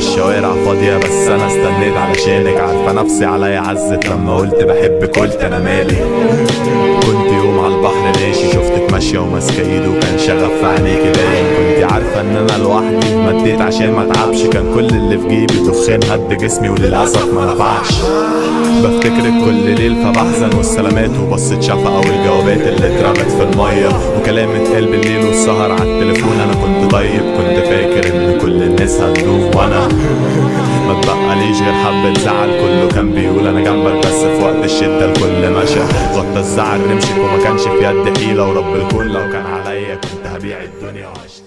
الشوارع فاضية بس انا استنيت علشانك عارفة نفسي عليا عزت لما قلت بحبك قلت انا مالي كنت يوم على البحر ماشي شفتك ماشية وماسكة ايده وكان شغف في عينيكي باين كنت عارفة ان انا لوحدي مديت عشان ما اتعبش كان كل اللي في جيبي دخان هد جسمي وللاسف ما نفعش بفتكرك كل ليل فبحزن والسلامات وبصة شفقة والجوابات اللي اترمت في المية وكلام اتقال بالليل والسهر على التليفون انا كنت طيب كنت فاكر ان كل الناس هتدوم وانا ما تبقاليش غير حبة زعل كله كان بيقول انا جنبك بس في وقت الشدة الكل مشى غطى الزعل رمشك وما كانش في يد حيلة ورب الكون لو كان عليا كنت هبيع الدنيا وعشت